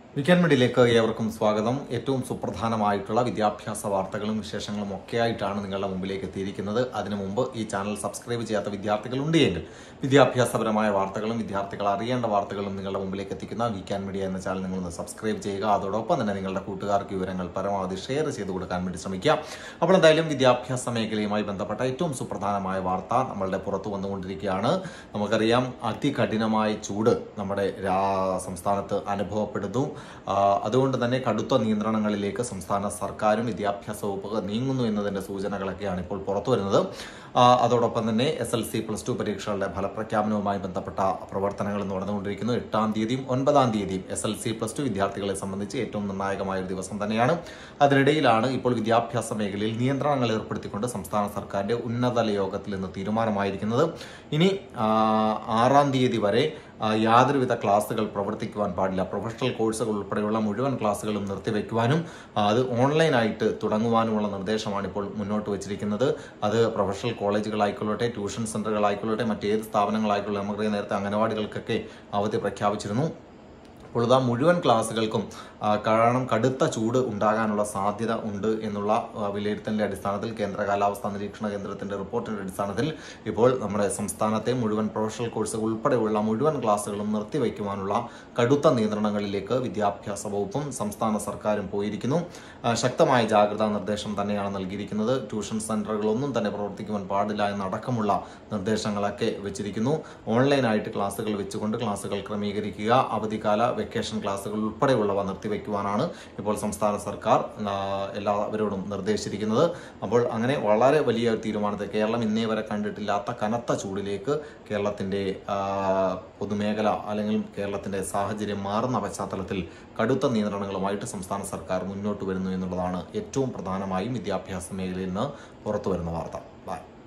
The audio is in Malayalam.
വീക്കെൻഡ് മീഡിയയിലേക്ക് ഏവർക്കും സ്വാഗതം ഏറ്റവും സുപ്രധാനമായിട്ടുള്ള വിദ്യാഭ്യാസ വാർത്തകളും വിശേഷങ്ങളും ഒക്കെ ആയിട്ടാണ് നിങ്ങളുടെ മുമ്പിലേക്ക് എത്തിയിരിക്കുന്നത് അതിനു മുമ്പ് ഈ ചാനൽ സബ്സ്ക്രൈബ് ചെയ്യാത്ത വിദ്യാർത്ഥികളുണ്ട് എങ്കിൽ വിദ്യാഭ്യാസപരമായ വാർത്തകളും വിദ്യാർത്ഥികൾ അറിയേണ്ട വാർത്തകളും നിങ്ങളുടെ മുമ്പിലേക്ക് എത്തിക്കുന്ന വീക്കെൻഡ് മീഡിയ എന്ന ചാനൽ നിങ്ങളൊന്ന് സബ്സ്ക്രൈബ് ചെയ്യുക അതോടൊപ്പം തന്നെ നിങ്ങളുടെ കൂട്ടുകാർക്ക് വിവരങ്ങൾ പരമാവധി ഷെയർ ചെയ്ത് കൊടുക്കാൻ വേണ്ടി ശ്രമിക്കുക അപ്പോൾ എന്തായാലും വിദ്യാഭ്യാസ മേഖലയുമായി ബന്ധപ്പെട്ട ഏറ്റവും സുപ്രധാനമായ വാർത്ത നമ്മളുടെ പുറത്തു വന്നുകൊണ്ടിരിക്കുകയാണ് നമുക്കറിയാം അതികഠിനമായ ചൂട് നമ്മുടെ രാ- സംസ്ഥാനത്ത് അനുഭവപ്പെടുന്നു ആ, അതുകൊണ്ട് തന്നെ കടുത്ത നിയന്ത്രണങ്ങളിലേക്ക് സംസ്ഥാന സർക്കാരും വിദ്യാഭ്യാസ വകുപ്പ് നീങ്ങുന്നു എന്നതിന്റെ സൂചനകളൊക്കെയാണ് ഇപ്പോൾ പുറത്തു വരുന്നത് ആ, അതോടൊപ്പം തന്നെ S L C plus two പരീക്ഷകളുടെ ഫലപ്രഖ്യാപനവുമായി ബന്ധപ്പെട്ട പ്രവർത്തനങ്ങൾ നടന്നുകൊണ്ടിരിക്കുന്നു എട്ടാം തീയതിയും ഒൻപതാം തീയതിയും S L C plus two വിദ്യാർത്ഥികളെ സംബന്ധിച്ച് ഏറ്റവും നിർണായകമായ ഒരു ദിവസം തന്നെയാണ് അതിനിടയിലാണ് ഇപ്പോൾ വിദ്യാഭ്യാസ മേഖലയിൽ നിയന്ത്രണങ്ങൾ ഏർപ്പെടുത്തിക്കൊണ്ട് സംസ്ഥാന സർക്കാരിന്റെ ഉന്നതതല യോഗത്തിൽ ഇന്ന് തീരുമാനമായിരിക്കുന്നത് ഇനി ആ, ആറാം തീയതി വരെ ആ, യാതൊരുവിധ ക്ലാസ്സുകൾ പ്രവർത്തിക്കുവാൻ പാടില്ല പ്രൊഫഷണൽ കോഴ്സുകൾ ഉൾപ്പെടെയുള്ള മുഴുവൻ ക്ലാസ്സുകളും നിർത്തിവെക്കുവാനും ആ, അത് ഓൺലൈനായിട്ട് തുടങ്ങുവാനുമുള്ള നിർദ്ദേശമാണ് ഇപ്പോൾ മുന്നോട്ട് വെച്ചിരിക്കുന്നത് അത് പ്രൊഫഷണൽ കോളേജുകളായിക്കൊള്ളട്ടെ ട്യൂഷൻ സെന്ററുകളായിക്കൊള്ളട്ടെ മറ്റേത് സ്ഥാപനങ്ങളായിക്കൊള്ളട്ടെ നമുക്കറിയാം നേരത്തെ അംഗനവാടികൾക്കൊക്കെ അവധി പ്രഖ്യാപിച്ചിരുന്നു അപ്പോൾ ഇതാ മുഴുവൻ ക്ലാസ്സുകൾക്കും ആ, കാരണം കടുത്ത ചൂട് ഉണ്ടാകാനുള്ള സാധ്യത ഉണ്ട് എന്നുള്ള ആ, വിലയിരുത്തലിന്റെ അടിസ്ഥാനത്തിൽ കേന്ദ്ര കാലാവസ്ഥാ നിരീക്ഷണ കേന്ദ്രത്തിന്റെ റിപ്പോർട്ടിന്റെ അടിസ്ഥാനത്തിൽ ഇപ്പോൾ നമ്മുടെ സംസ്ഥാനത്തെ മുഴുവൻ പ്രൊഫഷണൽ കോഴ്സുകൾ ഉൾപ്പെടെയുള്ള മുഴുവൻ ക്ലാസ്സുകളും നിർത്തിവെക്കുവാനുള്ള കടുത്ത നിയന്ത്രണങ്ങളിലേക്ക് വിദ്യാഭ്യാസ വകുപ്പും സംസ്ഥാന സർക്കാരും പോയിരിക്കുന്നു ആ, ശക്തമായ ജാഗ്രതാ നിർദ്ദേശം തന്നെയാണ് നൽകിയിരിക്കുന്നത് ട്യൂഷൻ സെന്ററുകളൊന്നും തന്നെ പ്രവർത്തിക്കുവാൻ പാടില്ല എന്നടക്കമുള്ള നിർദ്ദേശങ്ങളൊക്കെ വെച്ചിരിക്കുന്നു ഓൺലൈനായിട്ട് ക്ലാസ്സുകൾ വെച്ചുകൊണ്ട് ക്ലാസ്സുകൾ ക്രമീകരിക്കുക അവധിക്കാല വെക്കേഷൻ ക്ലാസ്സുകൾ ഉൾപ്പെടെയുള്ളവ നിർത്തിവെക്കുവാനാണ് ഇപ്പോൾ സംസ്ഥാന സർക്കാർ ആ, എല്ലാവരോടും നിർദ്ദേശിച്ചിരിക്കുന്നത് അപ്പോൾ അങ്ങനെ വളരെ വലിയ ഒരു തീരുമാനത്തെ കേരളം ഇന്നേ വരെ കണ്ടിട്ടില്ലാത്ത കനത്ത ചൂടിലേക്ക് കേരളത്തിന്റെ ആ, പൊതുമേഖല അല്ലെങ്കിൽ കേരളത്തിന്റെ സാഹചര്യം മാറുന്ന പശ്ചാത്തലത്തിൽ കടുത്ത നിയന്ത്രണങ്ങളുമായിട്ട് സംസ്ഥാന സർക്കാർ മുന്നോട്ട് വരുന്നു എന്നുള്ളതാണ് ഏറ്റവും പ്രധാനമായും വിദ്യാഭ്യാസ മേഖലയിൽ നിന്ന് പുറത്തു വരുന്ന വാർത്ത ബൈ